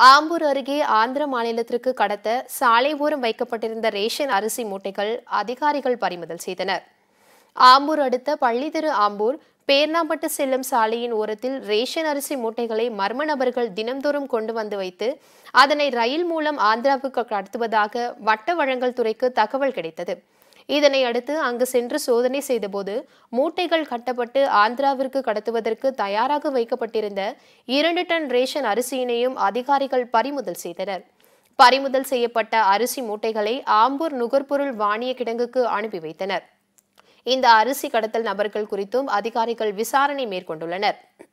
ஆம்பூர் அருகே ஆந்திர மாநிலத்திற்கு கடத்த சாலை ஓரம் வைக்கப்பட்டிருந்த ரேஷன் அரிசி மூட்டைகள் அதிகாரிகள் பறிமுதல் செய்தனர் ஆம்பூர் அடுத்த பள்ளித்தெரு ஆம்பூர் பேர்ணாம்பட்டு செல்லும் சாலையின் ஓரத்தில் ரேஷன் அரிசி மூட்டைகளை மர்ம நபர்கள் தினம்தோறும் கொண்டு வந்து வைத்து அதனை ரயில் மூலம் ஆந்திராவுக்கு கடத்துவதாக வட்ட வழங்கல் துறைக்கு தகவல் கிடைத்தது இதனை அடுத்து அங்கு சென்று சோதனை செய்தபோது மூட்டைகள் கட்டப்பட்டு ஆந்திராவிற்கு கடத்துவதற்கு தயாராக வைக்கப்பட்டிருந்த இரண்டு டன் ரேஷன் அரிசியினையும் அதிகாரிகள் பறிமுதல் செய்தனர் பறிமுதல் செய்யப்பட்ட அரிசி மூட்டைகளை ஆம்பூர் நுகர்பொருள் வாணிய கிடங்குக்கு அனுப்பி வைத்தனர் இந்த அரிசி கடத்தல் நபர்கள் குறித்தும் அதிகாரிகள் விசாரணை மேற்கொண்டுள்ளனர்